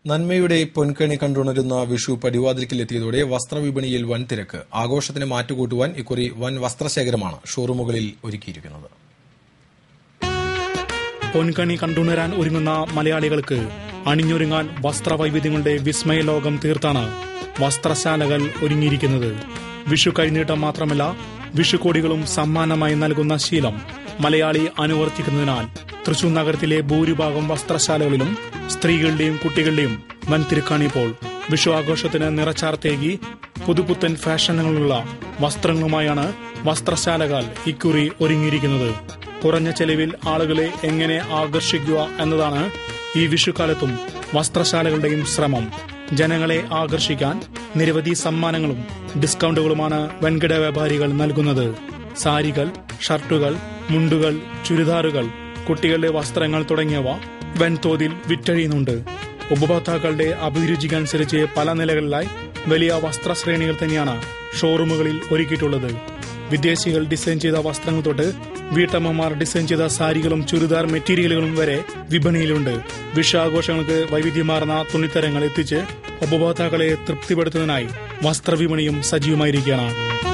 നന്മയുടെ പൊൻകണി കണ്ടുണരുന്ന വിഷു പടിവാതിൽക്കിലെത്തിയതോടെ വസ്ത്രവിപണിയിൽ വൻ തിരക്ക് ആഘോഷത്തിന് മാറ്റുകൂട്ടുവാൻ ഇക്കുറി വൻ വസ്ത്രശേഖരമാണ് ഷോറൂമുകളിൽ ഒരുക്കിയിരിക്കുന്നത് പൊൻകണി കണ്ടുണരാൻ ഒരുങ്ങുന്ന മലയാളികൾക്ക് അണിഞ്ഞൊരുങ്ങാൻ വസ്ത്രവൈവിധ്യങ്ങളുടെ വിസ്മയ ലോകം തീർത്താണ് വസ്ത്രശാലകൾ ഒരുങ്ങിയിരിക്കുന്നത് വിഷു കൈനീട്ടം മാത്രമല്ല വിഷുക്കോടികളും സമ്മാനമായി നൽകുന്ന ശീലം മലയാളി അനുവർത്തിക്കുന്നതിനാൽ തൃശൂർ നഗരത്തിലെ ഭൂരിഭാഗം വസ്ത്രശാലകളിലും സ്ത്രീകളുടെയും കുട്ടികളുടെയും വൻ തിരക്കാണിപ്പോൾ വിഷു ആഘോഷത്തിന് നിറച്ചാർത്തേകി പുതുപുത്തൻ ഫാഷനുകളുള്ള വസ്ത്രങ്ങളുമായാണ് വസ്ത്രശാലകൾ ഇക്കുറി ഒരുങ്ങിയിരിക്കുന്നത് കുറഞ്ഞ ചെലവിൽ ആളുകളെ എങ്ങനെ ആകർഷിക്കുക എന്നതാണ് ഈ വിഷുക്കാലത്തും വസ്ത്രശാലകളുടെയും ശ്രമം ജനങ്ങളെ ആകർഷിക്കാൻ നിരവധി സമ്മാനങ്ങളും ഡിസ്കൗണ്ടുകളുമാണ് വൻകിട വ്യാപാരികൾ നൽകുന്നത് സാരികൾ ഷർട്ടുകൾ മുണ്ടുകൾ ചുരിദാറുകൾ കുട്ടികളുടെ വസ്ത്രങ്ങൾ തുടങ്ങിയവ വൻതോതിൽ വിറ്റഴിയുന്നുണ്ട് ഉപഭോക്താക്കളുടെ അഭിരുചിക്കനുസരിച്ച് പല നിലകളിലായി വലിയ വസ്ത്രശ്രേണികൾ തന്നെയാണ് ഷോറൂമുകളിൽ ഒരുക്കിയിട്ടുള്ളത് വിദേശികൾ ഡിസൈൻ ചെയ്ത വസ്ത്രങ്ങൾ തൊട്ട് വീട്ടമ്മമാർ ഡിസൈൻ ചെയ്ത സാരികളും ചുരിദാർ മെറ്റീരിയലുകളും വരെ വിപണിയിലുണ്ട് വിഷാഘോഷങ്ങൾക്ക് വൈവിധ്യമാർന്ന തുണിത്തരങ്ങൾ എത്തിച്ച് ഉപഭോക്താക്കളെ തൃപ്തിപ്പെടുത്തുന്നതിനായി വസ്ത്രവിപണിയും സജീവമായിരിക്കുകയാണ്